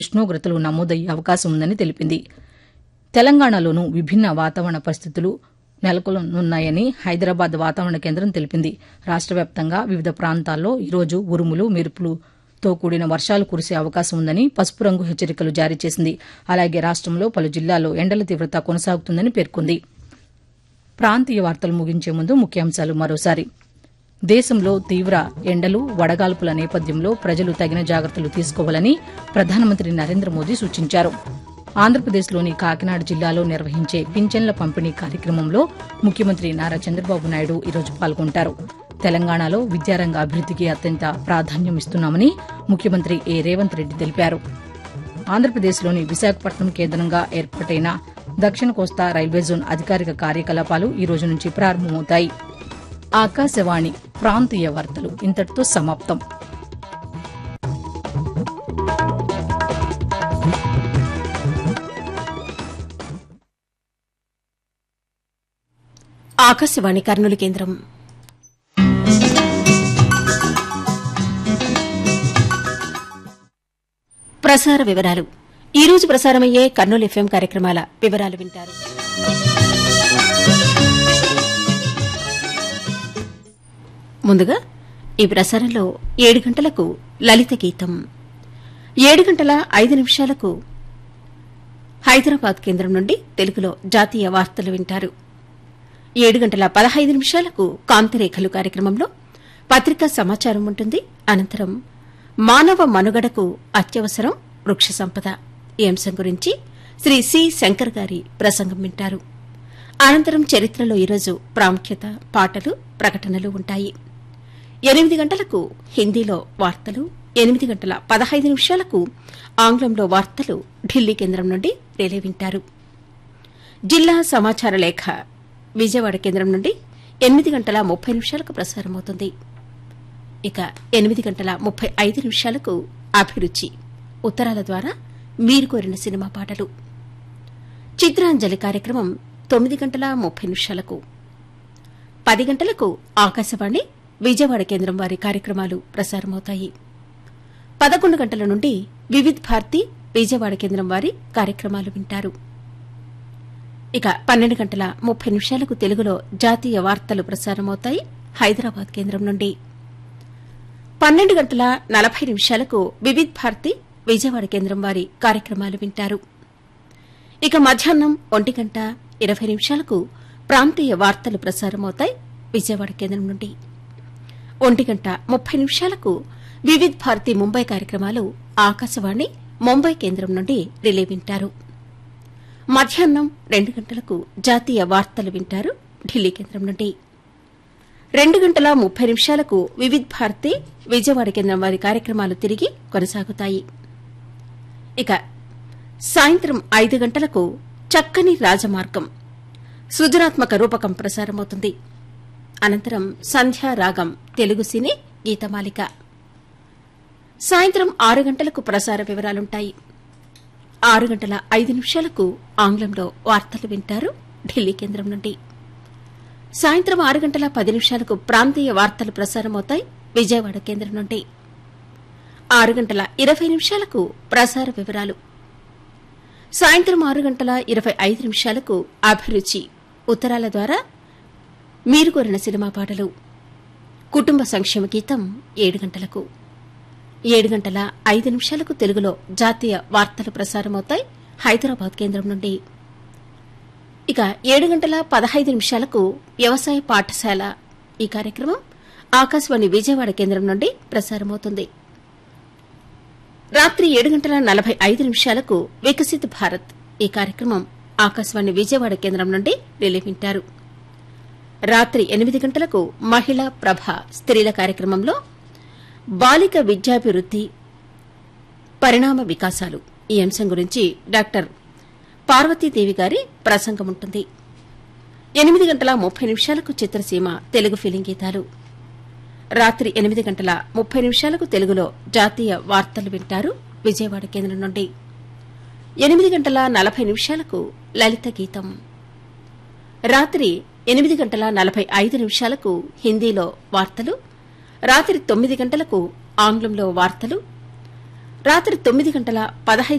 ఉష్ణోగ్రతలు నమోదయ్యే అవకాశం ఉందని తెలిపింది తెలంగాణలోనూ విభిన్న వాతావరణ పరిస్థితులు నెలకొనున్నాయని హైదరాబాద్ వాతావరణ కేంద్రం తెలిపింది రాష్ట వ్యాప్తంగా వివిధ ప్రాంతాల్లో ఈరోజు ఉరుములు మెరుపులతో కూడిన వర్షాలు కురిసే అవకాశం ఉందని పసుపు రంగు హెచ్చరికలు జారీ చేసింది అలాగే రాష్టంలో పలు జిల్లాల్లో ఎండల తీవ్రత కొనసాగుతుందని పేర్కొంది ప్రాంతీయ వార్తలు ముగించే ముందు ముఖ్యాంశాలు మరోసారి దేశంలో తీవ్ర ఎండలు వడగాల్పుల నేపథ్యంలో ప్రజలు తగిన జాగ్రత్తలు తీసుకోవాలని ప్రధానమంత్రి నరేంద్ర మోదీ సూచించారు ఆంధ్రప్రదేశ్లోని కాకినాడ జిల్లాలో నిర్వహించే పింఛన్ల పంపిణీ కార్యక్రమంలో ముఖ్యమంత్రి నారా చంద్రబాబు నాయుడు ఈరోజు పాల్గొంటారు తెలంగాణలో విద్యారంగ అభివృద్దికి అత్యంత ప్రాధాన్యం ఇస్తున్నామని ముఖ్యమంత్రి ఏ రేవంత్ రెడ్డి తెలిపారు ఆంధ్రప్రదేశ్లోని విశాఖపట్నం కేంద్రంగా ఏర్పాటైన దక్షిణ కోస్తా రైల్వే జోన్ అధికారిక కార్యకలాపాలు ఈ రోజు నుంచి ప్రారంభమవుతాయి ఆకాశవాణి ప్రాంతీయ వార్తలు ఇంతటితో సమాప్తం ఆకాశవాణి కర్నూలు కేంద్రం ప్రసార వివరాలు ఈ రోజు ప్రసారమయ్యే కర్నూలు ఎఫ్ఎం కార్యక్రమాల వివరాలు వింటారు ముందుగా ఈ ప్రసారంలో ఏడు గంటలకు లలిత గీతం ఏడు గంటల ఐదు నిమిషాలకు హైదరాబాద్ కేంద్రం నుండి తెలుగులో జాతీయ వార్తలు వింటారు ఏడు గంటల పదహైదు నిమిషాలకు కాంతిరేఖలు కార్యక్రమంలో పత్రికా సమాచారం ఉంటుంది అనంతరం మానవ మనుగడకు అత్యవసరం వృక్ష సంపద ఈ అంశం గురించి శ్రీ సి శంకర్ గారి ప్రసంగం వింటారు అనంతరం చరిత్రలో ఈరోజు ప్రాముఖ్యత పాటలు ప్రకటనలు ఉంటాయి ఎనిమిది గంటలకు హిందీలో వార్తలు ఎనిమిది గంటల పదహైదు నిమిషాలకు ఆంగ్లంలో వార్తలు ఢిల్లీ కేంద్రం నుండి రిలే వింటారు జిల్లా సమాచార లేఖ విజయవాడ కేంద్రం నుండి ఎనిమిది గంటల ముప్పై నిమిషాలకు ప్రసారమవుతుంది ఇక ఎనిమిది గంటల ముప్పై ఐదు నిమిషాలకు అభిరుచి ఉత్తరాల ద్వారా మీరు కోరిన సినిమా పాటలు చిత్రాంజలి కార్యక్రమం తొమ్మిది గంటల ముప్పై నిమిషాలకు పది గంటలకు ఆకాశవాణి విజయవాడ కేంద్రం వారి కార్యక్రమాలు ప్రసారమవుతాయి పదకొండు గంటల నుండి వివిధ్ భారతి విజయవాడ కేంద్రం వారి కార్యక్రమాలు వింటారు ఇక పన్నెండు గంటల ముప్పై నిమిషాలకు తెలుగులో జాతీయ వార్తలు ప్రసారమవుతాయి హైదరాబాద్ కేంద్రం నుండి పన్నెండు గంటల నలభై నిమిషాలకు వివిధ్ భారతి విజయవాడ కేంద్రం వారి కార్యక్రమాలు వింటారు ఇక మధ్యాహ్నం ఒంటి గంట ఇరవై నిమిషాలకు ప్రాంతీయ వార్తలు ప్రసారమవుతాయి విజయవాడ కేంద్రం నుండి ఒంటి గంట ముప్పై నిమిషాలకు వివిధ్ భారతి ముంబై కార్యక్రమాలు ఆకాశవాణి ముంబై కేంద్రం నుండి రిలే వింటారు మధ్యాహ్నం రెండు గంటలకు జాతీయ వార్తలు వింటారు ఢిల్లీ కేంద్రం నుండి రెండు గంటల ముప్పై నిమిషాలకు వివిధ్ భారతి విజయవాడ కేంద్రం వారి కార్యక్రమాలు తిరిగి కొనసాగుతాయి ఇక సాయంత్రం ఐదు గంటలకు చక్కని రాజమార్గం సృజనాత్మక రూపకం ప్రసారమవుతుంది అనంతరం సంధ్యా రాగం తెలుగు సినీ గీతమాలిక సాయంత్రం ఆరు గంటలకు ప్రసార వివరాలుంటాయి ఆరు గంటల ఐదు నిమిషాలకు ఆంగ్లంలో వార్తలు వింటారు ఢిల్లీ కేంద్రం నుండి సాయంత్రం ఆరు గంటల పది నిమిషాలకు ప్రాంతీయ వార్తలు ప్రసారమవుతాయి విజయవాడ కేంద్రం నుండి ఆరు గంటల ఇరవై నిమిషాలకు ప్రసార వివరాలు సాయంత్రం ఆరు గంటల ఇరవై ఐదు నిమిషాలకు అభిరుచి ఉత్తరాల ద్వారా మీరు కోరిన సినిమా పాటలు కుటుంబ సంక్షేమ గీతం ఏడు గంటలకు ఏడు గంటల ఐదు నిమిషాలకు తెలుగులో జాతీయ వార్తలు ప్రసారమవుతాయి హైదరాబాద్ కేంద్రం నుండి ఇక ఏడు గంటల పదహైదు నిమిషాలకు వ్యవసాయ పాఠశాల ఈ కార్యక్రమం ఆకాశవాణి విజయవాడ కేంద్రం నుండి ప్రసారమవుతుంది రాత్రి ఏడు గంటల నలభై ఐదు నిమిషాలకు వికసిత్ భారత్ ఈ కార్యక్రమం ఆకాశవాణి విజయవాడ కేంద్రం నుండి రిలే వింటారు రాత్రి ఎనిమిది గంటలకు మహిళా ప్రభ స్త్రీల కార్యక్రమంలో బాలిక విద్యాభివృద్ది పరిణామ వికాసాలు ఈ అంశం గురించి డాక్టర్ పార్వతీదేవి గారి ప్రసంగం ఉంటుంది ఎనిమిది గంటల ముప్పై నిమిషాలకు చిత్రసీమ తెలుగు ఫిలిం గీతాలు రాత్రి ఎనిమిది గంటల ముప్పై నిమిషాలకు తెలుగులో జాతీయ వార్తలు వింటారు విజయవాడ కేంద్రం నుండి ఎనిమిది గంటల నలభై నిమిషాలకు లలిత గీతం రాత్రి ఎనిమిది గంటల నలభై ఐదు నిమిషాలకు హిందీలో వార్తలు రాత్రి తొమ్మిది గంటలకు ఆంగ్లంలో వార్తలు రాత్రి తొమ్మిది గంటల పదహైదు